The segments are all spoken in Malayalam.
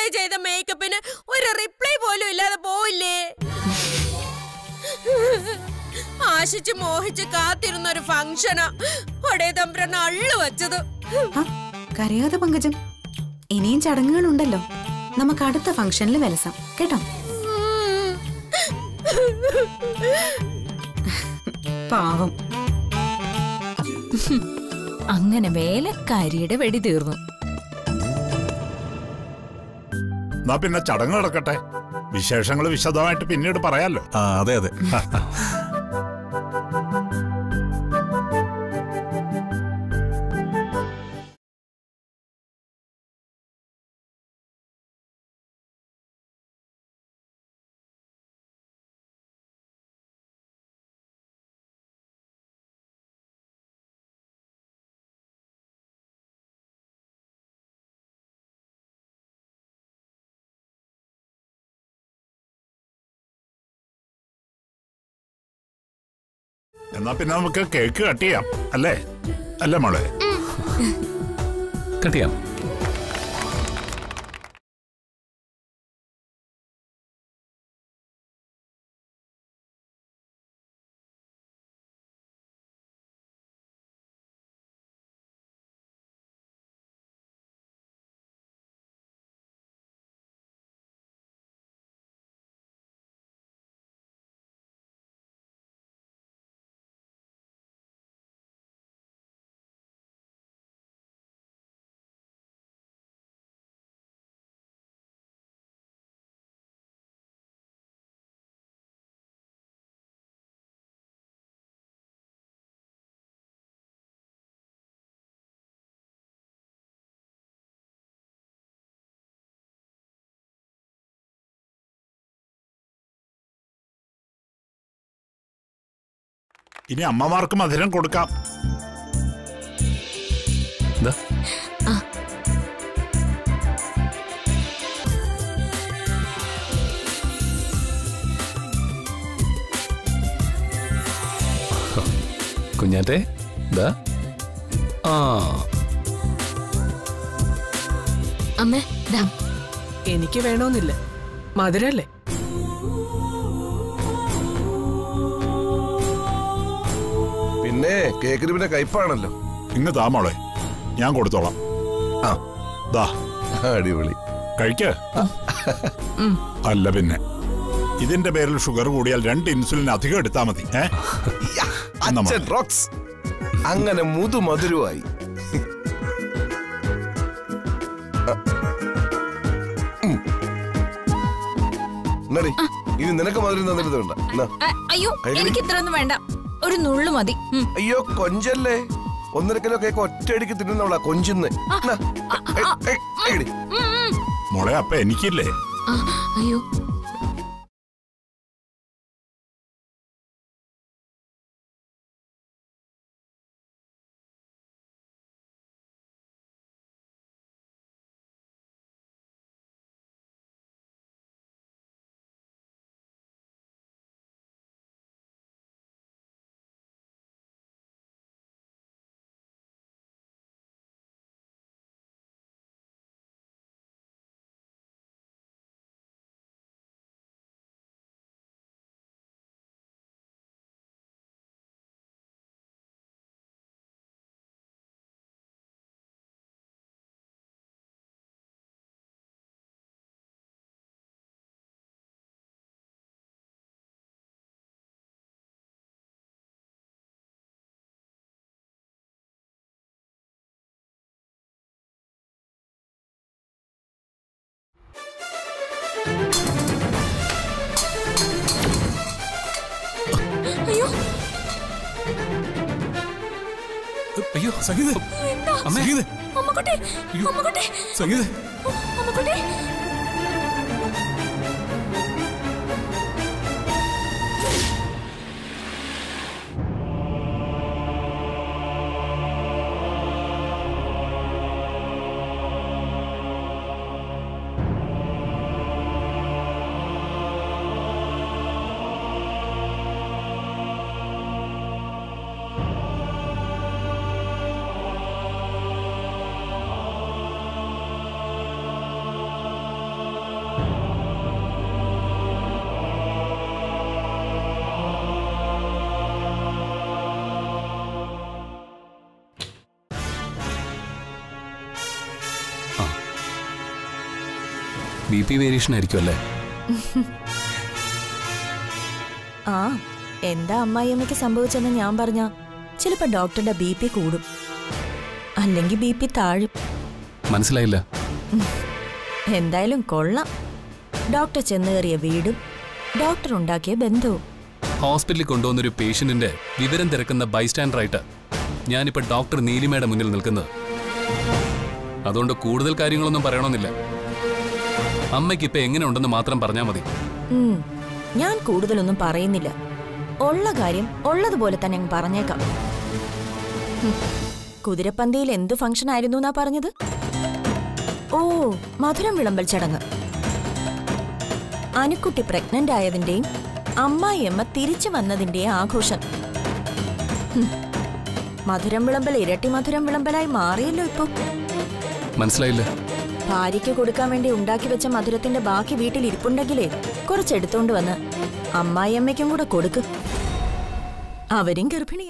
ചെയ്ത മേക്കപ്പിന് ഒരു റിപ്ലൈ പോലും ഇല്ലാതെ പോയില്ലേ ആശിച്ച് മോഹിച്ച് കാത്തിരുന്ന ഒരു ഫംഗ്ഷനാ ഒടേ തമ്പുരാൻ അള്ളു വച്ചത് ആ, കരയാതെ പങ്കജം ഇനിയും ചടങ്ങുകളുണ്ടല്ലോ നമുക്ക് അടുത്ത ഫംഗ്ഷനിൽ വിലസാം കേട്ടോ പാവം അങ്ങനെ വേലക്കാരിയുടെ വെടി തീർന്നു എന്നാ പിന്നെ ചടങ്ങ് നടക്കട്ടെ വിശേഷങ്ങൾ വിശദമായിട്ട് പിന്നീട് പറയാലോ ആ അതെ അതെ എന്നാ പിന്നെ നമുക്ക് കേക്ക് കട്ട് ചെയ്യാം അല്ലേ അല്ലേ മോളെ കട്ടിയാം ഇനി അമ്മമാർക്ക് മധുരം കൊടുക്കാം എന്താ കുഞ്ഞാറ്റെ ദാ ആ അമ്മേ ദാ എനിക്ക് വേണമെന്നില്ല മധുരല്ലേ പിന്നെ കേക്കിന് പിന്നെ കയ്പാണല്ലോ ഇങ്ങ് താ മോളെ ഞാൻ കൊടുത്തോളാം ആ ദാ അടിപൊളി കഴിക്ക് അല്ല പിന്നെ ഇതിന്റെ പേരിൽ ഷുഗർ കൂടിയാൽ രണ്ട് ഇൻസുലിൻ അധികം എടുത്താൽ മതി ഏ യാ, എന്നാ അച്ഛൻ റോക്സ് അങ്ങനെ മുതു മധുരമായി ഉം. എന്നാടി, ഇനി നിനക്ക് മധുരം തന്നിട്ട് വേണ്ട എന്നാ. അ, അയ്യോ കൈകളി. എനിക്ക് ഇത്രയൊന്നും വേണ്ട ഒരു നുള്ളു മതി ഉം. അയ്യോ കൊഞ്ചല്ലേ ഒന്നര കിലോ കേക്ക് ഒറ്റയടിക്ക് തിന്നുന്നവളാ കൊഞ്ചുന്ന് എന്നാ, ഏയ്, ഏയ്, ഏയ്, ഏയ്. ഉം, ഉം. മോളെ അപ്പൊ എനിക്കില്ലേ ആ, അയ്യോ അയ്യോ അയ്യോ സംഗീത എന്താ സംഗീത അമ്മക്കുട്ടി അമ്മക്കുട്ടി സംഗീത അമ്മക്കുട്ടി ആ ബി പി വേരിയേഷൻ ആയിരിക്കും അല്ലേ ആ എന്താ അമ്മായിയമ്മയ്ക്ക് സംഭവിച്ചെന്ന് ഞാൻ പറഞ്ഞ ചിലപ്പോ ഡോക്ടറുടെ ബി പി കൂടും അല്ലെങ്കിൽ ബി പി താഴും മനസ്സിലായില്ല എന്തായാലും കൊള്ളാം ഡോക്ടർ ചെന്ന് കയറിയ വീടും ഡോക്ടർ ഉണ്ടാക്കിയ ബന്ധവും ഹോസ്പിറ്റലിൽ കൊണ്ടുവന്നൊരു പേഷ്യന്റിന്റെ വിവരം തിരക്കുന്ന ബൈസ്റ്റാൻഡറായിട്ട് ഞാനിപ്പോ ഡോക്ടർ നീലിമയുടെ മുന്നിൽ നിൽക്കുന്നത് അതുകൊണ്ട് കൂടുതൽ കാര്യങ്ങളൊന്നും പറയണമെന്നില്ല അമ്മയ്ക്ക് ഇപ്പൊ എങ്ങനെ ഉണ്ടെന്ന് മാത്രം പറഞ്ഞാൽ മതി ഉം, ഞാൻ കൂടുതലൊന്നും പറയുന്നില്ല ഉള്ള കാര്യം ഉള്ളതുപോലെ തന്നെ അങ്ങ് പറഞ്ഞേക്കാം ഹും, കുതിരപ്പന്തിയിൽ എന്ത് ഫംഗ്ഷൻ ആയിരുന്നു എന്നാ പറഞ്ഞത് ഓ മധുരം വിളമ്പൽ ചടങ്ങ് അനുക്കുട്ടി പ്രഗ്നന്റ് ആയതിന്റെയും അമ്മായിയമ്മ തിരിച്ചു വന്നതിന്റെയും ആഘോഷം ഹും, മധുരം വിളമ്പൽ ഇരട്ടി മധുരം വിളമ്പലായി മാറിയല്ലോ ഇപ്പൊ മനസ്സിലായില്ല ഭാര്യയ്ക്ക് കൊടുക്കാൻ വേണ്ടി ഉണ്ടാക്കി വെച്ച മധുരത്തിന്റെ ബാക്കി വീട്ടിൽ ഇരിപ്പുണ്ടെങ്കിലേ കുറച്ചെടുത്തോണ്ട് വന്ന് അമ്മായിയമ്മയ്ക്കും കൂടെ കൊടുക്ക് അവരും ഗർഭിണിയാ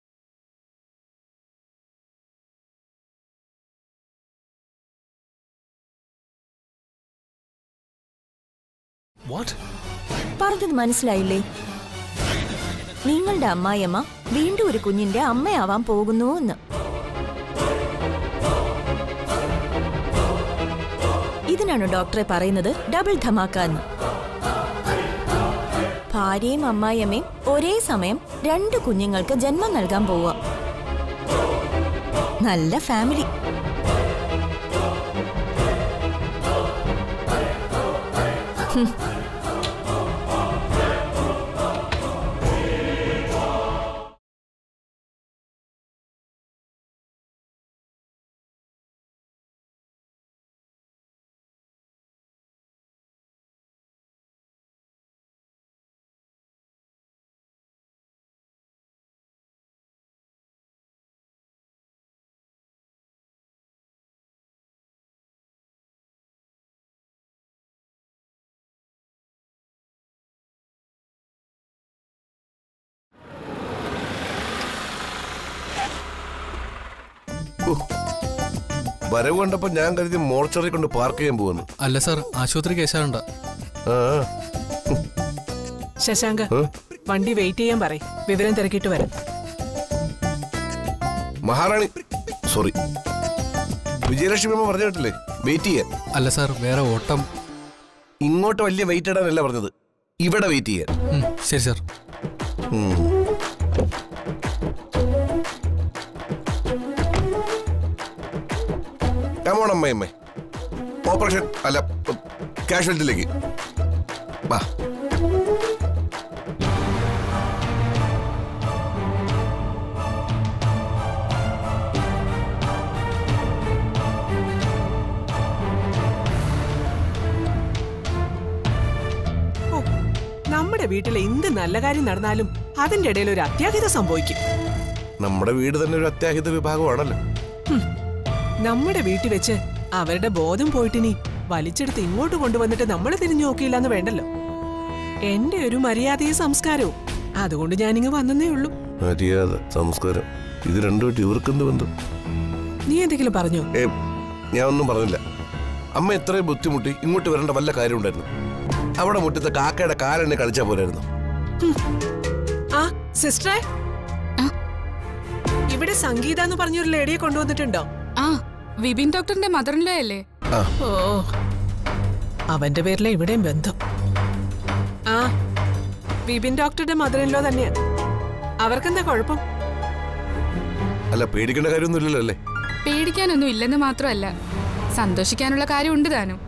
വാട്ട് പറഞ്ഞത് മനസ്സിലായില്ലേ നിങ്ങളുടെ അമ്മായിയമ്മ വീണ്ടും ഒരു കുഞ്ഞിന്റെ അമ്മയാവാൻ പോകുന്നു എന്ന് ഇതിനാണ് ഡോക്ടറെ പറയുന്നത് ഡബിൾ ധമാക്ക എന്ന് ഭാര്യയും അമ്മായിയമ്മയും ഒരേ സമയം രണ്ട് കുഞ്ഞുങ്ങൾക്ക് ജന്മം നൽകാൻ പോവുക നല്ല ഫാമിലി വരവ് കണ്ടപ്പോ ഞാൻ കരുതി മോർച്ചറി കൊണ്ട് പാർക്ക് ചെയ്യാൻ പോവാന്ന് അല്ല സാർ ആശുപത്രി കേസാറുണ്ട് ആ ശശാങ്ക ഏ? വണ്ടി വെയിറ്റ് ചെയ്യാൻ പറയും വിവരം തിരക്കിയിട്ട് വരാം മഹാറാണി സോറി വിജയലക്ഷ്മി അമ്മ പറഞ്ഞു കേട്ടില്ലേ വെയിറ്റ് ചെയ്യാൻ അല്ല സാർ വേറെ ഓട്ടം ഇങ്ങോട്ട് വലിയ വെയിറ്റ് ഇടാനല്ല പറഞ്ഞത് ഇവിടെ വെയിറ്റ് ചെയ്യാൻ ഉം, ശരി സാർ ഉം. Come on, അമ്മയമ്മേ ഓപ്പറേഷൻ അല്ല കാഷ്വാലിറ്റിയിലേക്ക് വാ ഓ നമ്മുടെ വീട്ടിൽ എന്ത് നല്ല കാര്യം നടന്നാലും അതിന്റെ ഇടയിൽ ഒരു അത്യാഹിതം സംഭവിക്കും നമ്മുടെ വീട് തന്നെ ഒരു അത്യാഹിത വിഭാഗമാണല്ലോ നമ്മുടെ വീട്ടിൽ വെച്ച് അവരുടെ ബോധം പോയിട്ടിനി വലിച്ചെടുത്ത് ഇങ്ങോട്ട് കൊണ്ടുവന്നിട്ട് നമ്മൾ തിരിഞ്ഞു നോക്കിയില്ല എന്ന് വേണ്ടല്ലോ എന്റെ ഒരു മര്യാദയും സംസ്കാരവും അതുകൊണ്ട് ഞാനിങ്ങ് വന്നേ ഉള്ളൂ മര്യാദ സംസ്കാരം ഇത് രണ്ടുമായിട്ട് ഇവർക്കെന്ത് ബന്ധം നീ എന്തെങ്കിലും പറഞ്ഞോ ഏ ഞാൻ ഒന്നും പറഞ്ഞില്ല അമ്മ എത്രയും ബുദ്ധിമുട്ടി ഇങ്ങോട്ട് വരേണ്ട വല്ല കാര്യം ഉണ്ടായിരുന്നു അവിടെ മുറ്റത്ത് കാക്കയുടെ കാലെണ്ണെ കളിച്ചാ പോരായിരുന്നു ആ സിസ്റ്ററെ ഇവിടെ സംഗീത എന്ന് പറഞ്ഞൊരു ലേഡിയെ കൊണ്ടുവന്നിട്ടുണ്ടോ ആ വിപിൻ ഡോക്ടറിന്റെ മദറിൻലോ അല്ലേ ആ ഓ അവന്റെ പേരിലെ ഇവിടെയും ബന്ധം ആ വിപിൻ ഡോക്ടറുടെ മദറിൻലോ തന്നെയാ അവർക്കെന്താ കുഴപ്പം അല്ല പേടിക്കേണ്ട കാര്യമൊന്നുമില്ലല്ലോ അല്ലേ പേടിക്കാനൊന്നും ഇല്ലെന്ന് മാത്രമല്ല സന്തോഷിക്കാനുള്ള കാര്യമുണ്ട് താനും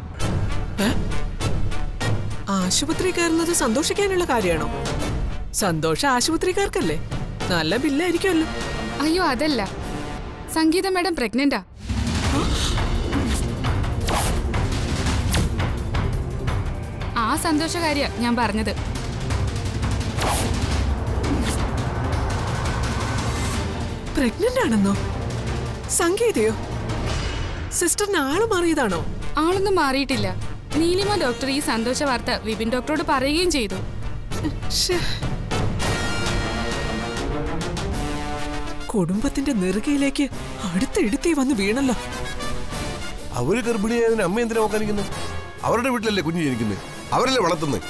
ആശുപത്രി കയറുന്നത് സന്തോഷിക്കാനുള്ള കാര്യമാണോ സന്തോഷം ആശുപത്രിക്കാർക്കല്ലേ നല്ല ബില്ലായിരിക്കുമല്ലോ അയ്യോ അതല്ല സംഗീത മാഡം പ്രഗ്നന്റാ ആ സന്തോഷകാര്യ ഞാൻ പറഞ്ഞത് പ്രഗ്നന്റ് ആണെന്നോ സംഗീതയോ സിസ്റ്ററിന് ആള് മാറിയതാണോ ആളൊന്നും മാറിയിട്ടില്ല നീലിമ ഡോക്ടർ ഈ സന്തോഷ വാർത്ത വിപിൻ ഡോക്ടറോട് പറയുകയും ചെയ്തു ശ്ശേ. കുടുംബത്തിന്റെ നെറുകയിലേക്ക് അടുത്തെടുത്തേ വന്ന് വീണല്ലോ അവര് ഗർഭിണിയായതിന് അമ്മ എന്തിനാ നോക്കാനിക്കുന്നു അവരുടെ വീട്ടിലല്ലേ കുഞ്ഞ് ജനിക്കുന്നത് അവരല്ലേ വളർത്തുന്നത്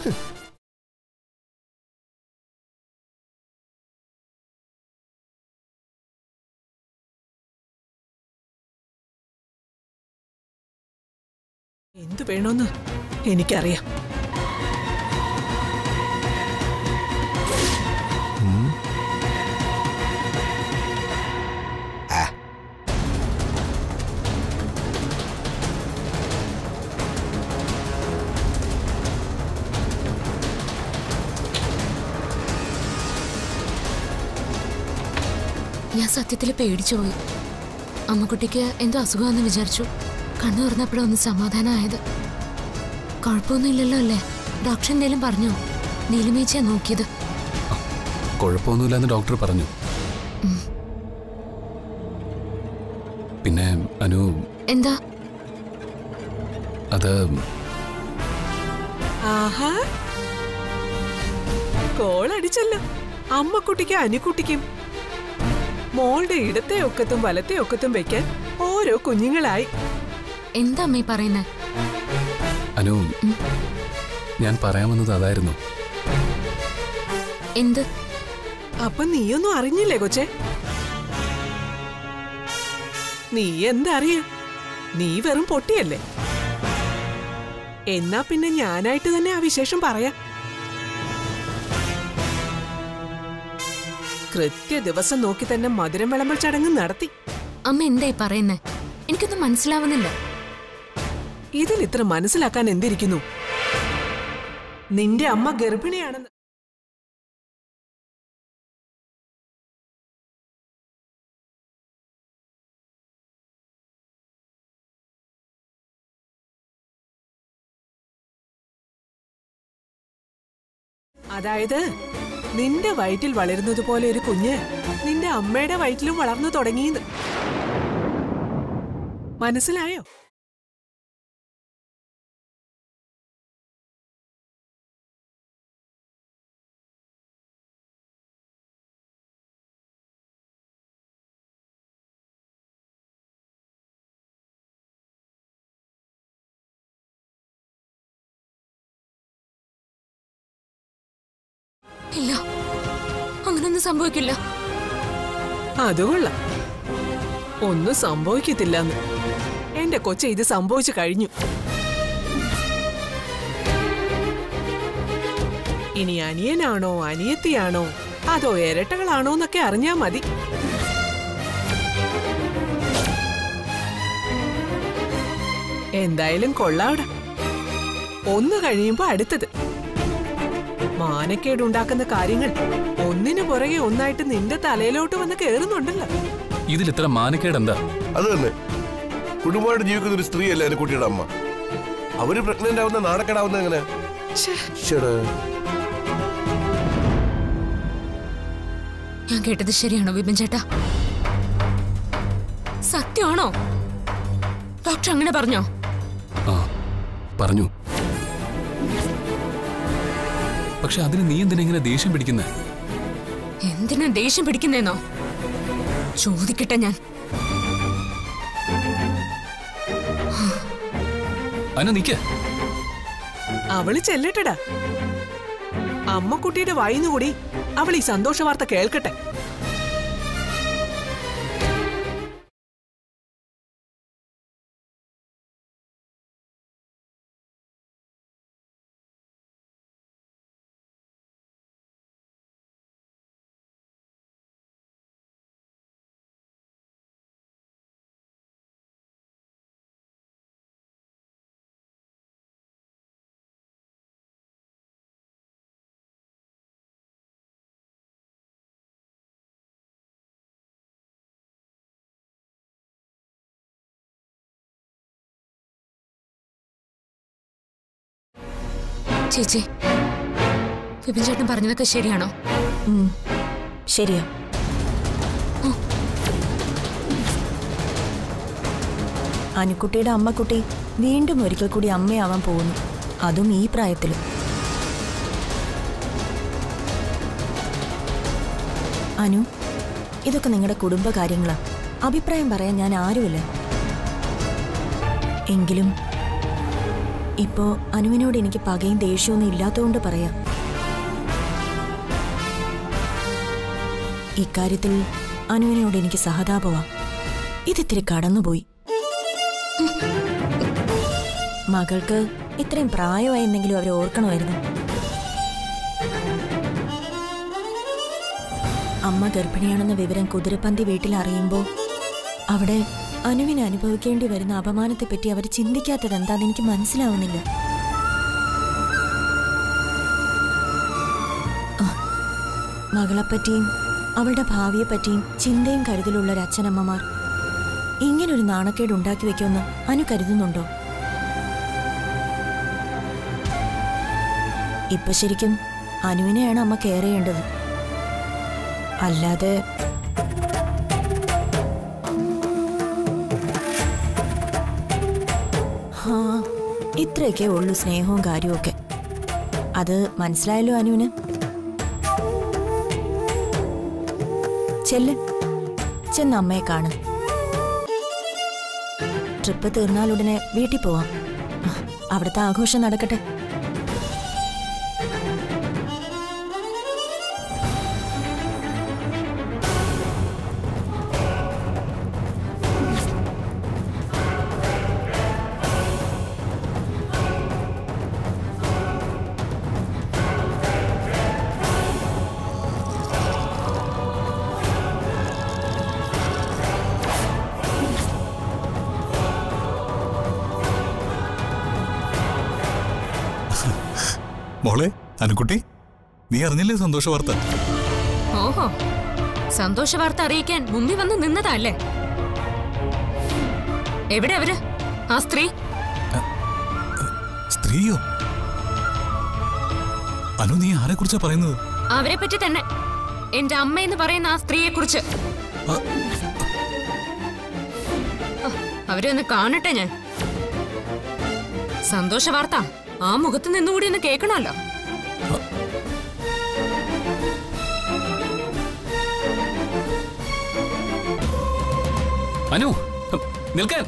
എന്തു വേണോന്ന് എനിക്കറിയാം ഞാൻ സത്യത്തിൽ പേടിച്ചു പോയി അമ്മക്കുട്ടിക്ക് എന്തോ അസുഖമാണെന്ന് വിചാരിച്ചു കണ്ണു തുറന്നപ്പോഴൊന്ന് സമാധാനമായത് കുഴപ്പമൊന്നുമില്ലല്ലോ അല്ലേ ഡോക്ടർ എന്തേലും പറഞ്ഞോ നീലിമേച്ചിയാ നോക്കിയത് കുഴപ്പമൊന്നുമില്ലെന്ന് ഡോക്ടർ പറഞ്ഞു പിന്നെ അനു എന്താ അത് ആഹാ കോൾ അടിച്ചല്ലോ അമ്മക്കുട്ടിക്കും അനിക്കുട്ടിക്കും മോളുടെ ഇടത്തെ ഒക്കത്തും വലത്തെ ഒക്കത്തും വെക്കാൻ ഓരോ കുഞ്ഞുങ്ങളായി എന്താ അമ്മേ പറയുന്നേ അനു ഞാൻ പറയാമെന്നത് അതായിരുന്നു എന്ത് അപ്പൊ നീയൊന്നും അറിഞ്ഞില്ലേ കൊച്ചെ നീ എന്തറിയാ നീ വെറും പൊട്ടിയല്ലേ എന്നാ പിന്നെ ഞാനായിട്ട് തന്നെ ആ വിശേഷം പറയാം കൃത്യ ദിവസം നോക്കി തന്നെ മധുരം വിളമ്പൽ ചടങ്ങ് നടത്തി അമ്മ എന്തായി പറയുന്നേ എനിക്കൊന്നും മനസ്സിലാവുന്നില്ല ഇതിൽ ഇത്ര മനസ്സിലാക്കാൻ എന്തിരിക്കുന്നു നിന്റെ അമ്മ ഗർഭിണിയാണെന്ന് അതായത് നിന്റെ വയറ്റിൽ വളരുന്നത് പോലെ ഒരു കുഞ്ഞ് നിന്റെ അമ്മയുടെ വയറ്റിലും വളർന്നു തുടങ്ങിയെന്ന് മനസ്സിലായോ ഇല്ല അങ്ങനൊന്നും സംഭവിക്കില്ല അതുകൊള്ളാം ഒന്നും സംഭവിക്കത്തില്ലെന്ന് എന്റെ കൊച്ച ഇത് സംഭവിച്ചു കഴിഞ്ഞു ഇനി അനിയനാണോ അനിയത്തിയാണോ അതോ ഇരട്ടകളാണോ എന്നൊക്കെ അറിഞ്ഞാ മതി എന്തായാലും കൊള്ളാവിടെ ഒന്ന് കഴിയുമ്പോ അടുത്തത് മാനക്കേടുണ്ടാക്കുന്ന കാര്യങ്ങൾ ഒന്നിനു പുറകെ ഒന്നായിട്ട് നിന്റെ തലയിലോട്ട് വന്ന് കേറുന്നുണ്ടല്ലോ ഇതിൽ ഇത്ര മാനക്കേട് എന്താ അത് തന്നെ കുടുംബമായിട്ട് ജീവിക്കുന്ന ഒരു സ്ത്രീയല്ലേ അനുക്കുട്ടിയുടെ അമ്മ അവര് പ്രഗ്നന്റ് ആവുന്ന നാണക്കേടാവുന്ന എങ്ങനെ ശ്ശേ, ശ്ശെടാ. ഞാൻ കേട്ടത് ശരിയാണോ വിപിൻ ചേട്ടാ സത്യമാണോ ഡോക്ടർ അങ്ങനെ പറഞ്ഞോ ആ പറഞ്ഞു പക്ഷെ അതിന് നീ എന്തിനാ ഇങ്ങനെ ദേഷ്യം പിടിക്കുന്നത് എന്തിനാ ദേഷ്യം പിടിക്കുന്നേന്നോ ചോദിക്കട്ടെ ഞാൻ അനു നിക്ക് അവള് ചെല്ലട്ടടാ അമ്മക്കുട്ടിയുടെ വായിന്നുകൂടി അവൾ ഈ സന്തോഷ വാർത്ത കേൾക്കട്ടെ ചേച്ചി വിപിൻ ചേട്ടൻ പറഞ്ഞതൊക്കെ ശരിയാണോ ഉം, ശരിയാ അനുക്കുട്ടിയുടെ അമ്മക്കുട്ടി വീണ്ടും ഒരിക്കൽ കൂടി അമ്മയാവാൻ പോകുന്നു അതും ഈ പ്രായത്തിൽ അനു ഇതൊക്കെ നിങ്ങളുടെ കുടുംബകാര്യങ്ങളാ അഭിപ്രായം പറയാൻ ഞാൻ ആരുമില്ല എങ്കിലും ഇപ്പോ അനുവിനോട് എനിക്ക് പകയും ദേഷ്യമൊന്നും ഇല്ലാത്തതുകൊണ്ട് പറയാം ഇക്കാര്യത്തിൽ അനുവിനോട് എനിക്ക് സഹതാപമാ ഇതിത്തിരി കടന്നുപോയി മകൾക്ക് ഇത്രയും പ്രായമായെന്നെങ്കിലും അവർ ഓർക്കണമായിരുന്നു അമ്മ ഗർഭിണിയാണെന്ന വിവരം കുതിരപ്പന്തി വീട്ടിൽ അറിയുമ്പോൾ അവിടെ അനുവിന് അനുഭവിക്കേണ്ടി വരുന്ന അപമാനത്തെപ്പറ്റി അവർ ചിന്തിക്കാത്തത് എന്താന്ന് എനിക്ക് മനസ്സിലാവുന്നില്ല ആ, മകളെപ്പറ്റിയും അവളുടെ ഭാവിയെപ്പറ്റിയും ചിന്തയും കരുതലുള്ള ഒരു അച്ഛനമ്മമാർ ഇങ്ങനൊരു നാണക്കേട് ഉണ്ടാക്കി വെക്കുമെന്ന് അനു കരുതുന്നുണ്ടോ ഇപ്പൊ ശരിക്കും അനുവിനെയാണ് അമ്മ കെയർ ചെയ്യേണ്ടത് അല്ലാതെ ഹാ ഇത്രയൊക്കെ ഉള്ളൂ സ്നേഹവും കാര്യവും ഒക്കെ അത് മനസ്സിലായല്ലോ അനുവിന് ചെല്ല് ചെന്ന് അമ്മയെ കാണും ട്രിപ്പ് തീർന്നാലുടനെ വീട്ടിൽ പോവാം അവിടുത്തെ ആഘോഷം നടക്കട്ടെ മോളെ അനുക്കുട്ടി നീ അറിഞ്ഞില്ലേ സന്തോഷ വാർത്ത ഓഹോ സന്തോഷ വാർത്ത അറിയിക്കാൻ മുമ്പിൽ വന്ന് നിന്നതാ അല്ലേ എവിടെ അവര് ആ സ്ത്രീ സ്ത്രീയോ അനു നീ ആരെ കുറിച്ചാ പറയുന്നത് അവരെ പറ്റി തന്നെ എന്റെ അമ്മ എന്ന് പറയുന്ന ആ സ്ത്രീയെ കുറിച്ച് ആ. അവരെ ഒന്ന് കാണട്ടെ ഞാൻ സന്തോഷ വാർത്ത ആ മുഖത്ത് നിന്നുകൂടി ഒന്ന് കേൾക്കണമല്ലോ അനു ഹും, നിൽക്കാൻ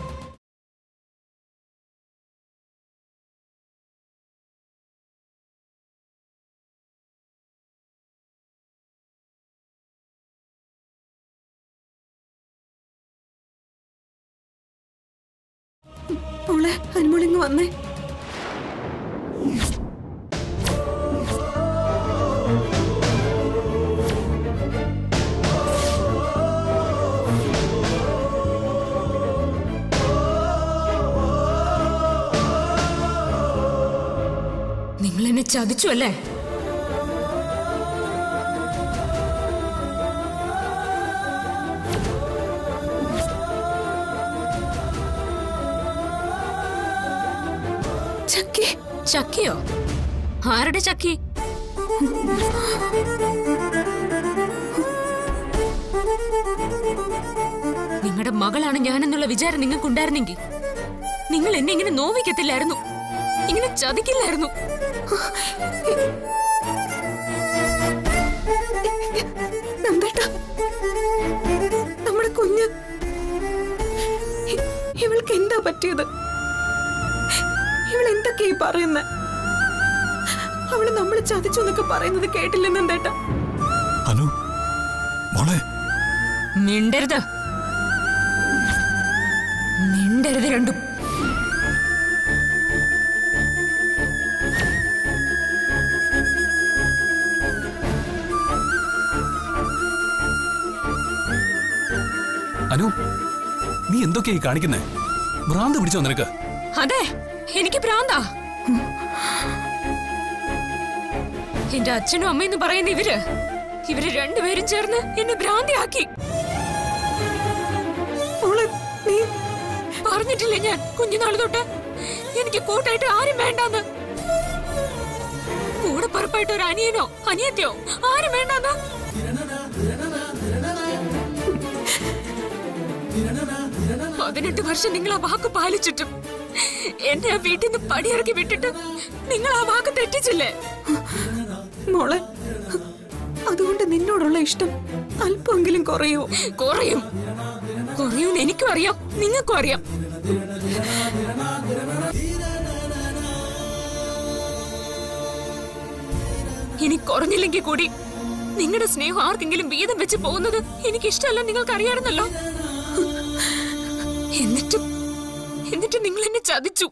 മോളെ അനുമോളിങ് വന്നേ നിങ്ങൾ എന്നെ ചതിച്ചു അല്ലേ ചക്കി ചക്കിയോ ആരുടെ ചക്കി നിങ്ങളുടെ മകളാണ് ഞാനെന്നുള്ള വിചാരം നിങ്ങൾക്കുണ്ടായിരുന്നെങ്കിൽ നിങ്ങൾ എന്നെ ഇങ്ങനെ നോവിക്കത്തില്ലായിരുന്നു ഇങ്ങനെ ചതിക്കില്ലായിരുന്നു നന്ദേട്ടാ നമ്മുടെ കുഞ്ഞ് ഇ- ഇവൾക്ക് എന്താ പറ്റിയത് ഇവൾ എന്തൊക്കെയാ ഈ പറയുന്നത് അവള് നമ്മളെ ചതിച്ചു എന്നൊക്കെ പറയുന്നത് കേട്ടില്ല നന്ദേട്ടാ അനു മോളെ മിണ്ടരുത് മിണ്ടരുത് രണ്ടും അനു നീ എന്തൊക്കെയായി കാണിക്കുന്നേ ഭ്രാന്ത് പിടിച്ചോ നിനക്ക് അതെ എനിക്ക് ഭ്രാന്താ എന്റെ അച്ഛനും അമ്മയെന്ന് പറയുന്ന ഇവര് ഇവര് രണ്ടുപേരും ചേർന്ന് എന്നെ ഭ്രാന്തിയാക്കി മോളെ നീ പറഞ്ഞിട്ടില്ലേ ഞാൻ കുഞ്ഞുനാൾ തൊട്ട് എനിക്ക് കൂട്ടായിട്ട് ആരും വേണ്ടാന്ന് കൂടെ പുറപ്പായിട്ട് ഒരു അനിയനോ അനിയത്തിയോ ആരും വേണ്ടാന്ന് പതിനെട്ട് വർഷം നിങ്ങൾ ആ വാക്ക് പാലിച്ചിട്ടും എന്നെ ആ വീട്ടിൽ നിന്ന് പടിയിറക്കി വിട്ടിട്ട് നിങ്ങൾ ആ വാക്ക് തെറ്റിച്ചില്ലേ മോളെ അതുകൊണ്ട് നിന്നോടുള്ള ഇഷ്ടം അല്പമെങ്കിലും കുറയോ കുറയും കുറയും എനിക്കും അറിയാം നിങ്ങൾക്കും അറിയാം ഇനി കുറഞ്ഞില്ലെങ്കിൽ കൂടി നിങ്ങളുടെ സ്നേഹം ആർക്കെങ്കിലും വീതം വെച്ച് പോകുന്നത് എനിക്ക് ഇഷ്ടമല്ല നിങ്ങൾക്ക് അറിയാറുന്നല്ലോ എന്നിട്ടും എന്നിട്ട് നിങ്ങൾ എന്നെ ചതിച്ചു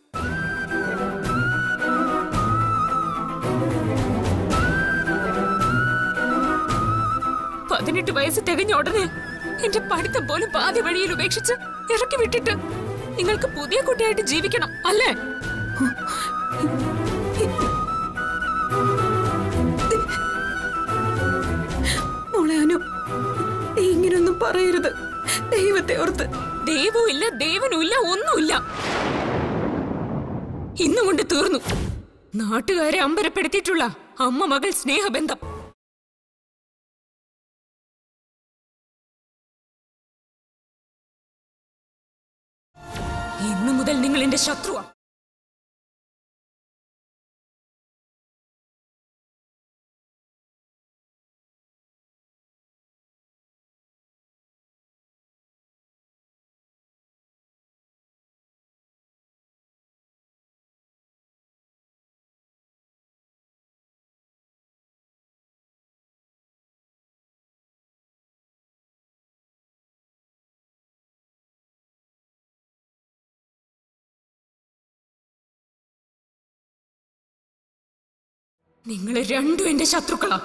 പതിനെട്ട് വയസ്സ് തികഞ്ഞ ഉടനെ എന്റെ പഠിത്തം പോലും പാതി വഴിയിൽ ഉപേക്ഷിച്ച് ഇറക്കി വിട്ടിട്ട് നിങ്ങൾക്ക് പുതിയ കുട്ടിയായിട്ട് ജീവിക്കണം അല്ലേ മോളെ അനു നീ ഇങ്ങനെയൊന്നും പറയരുത് ദൈവത്തെ ഓർത്ത് ദൈവവും ഇല്ല ദേവനും ഇല്ല ഒന്നുമില്ല ഇന്നും കൊണ്ട് തീർന്നു നാട്ടുകാരെ അമ്പരപ്പെടുത്തിയിട്ടുള്ള അമ്മ മകൾ സ്നേഹബന്ധം ഇന്നു മുതൽ നിങ്ങൾ എന്റെ ശത്രുവാ നിങ്ങൾ രണ്ടും എന്റെ ശത്രുക്കളാ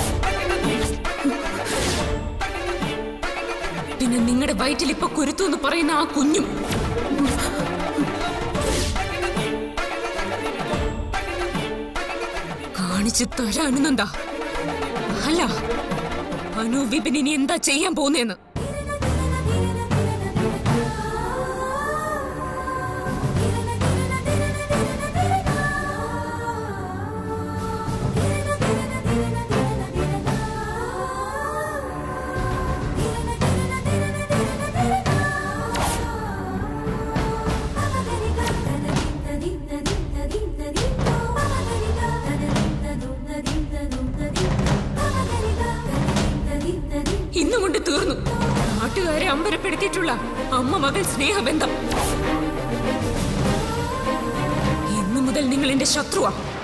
പിന്നെ നിങ്ങളുടെ വയറ്റിൽ ഇപ്പൊ കുരുത്തു എന്ന് പറയുന്ന ആ കുഞ്ഞും കാണിച്ചു തരാനുന്നെന്താ അല്ല അനു വിപിൻ ഇനി എന്താ ചെയ്യാൻ പോകുന്നേന്ന് ഇന്നും കൊണ്ട് തീർന്നു നാട്ടുകാരെ അമ്പരപ്പെടുത്തിയിട്ടുള്ള അമ്മ മകൾ സ്നേഹബന്ധം ഇന്നു മുതൽ നിങ്ങൾ എന്റെ ശത്രുവാ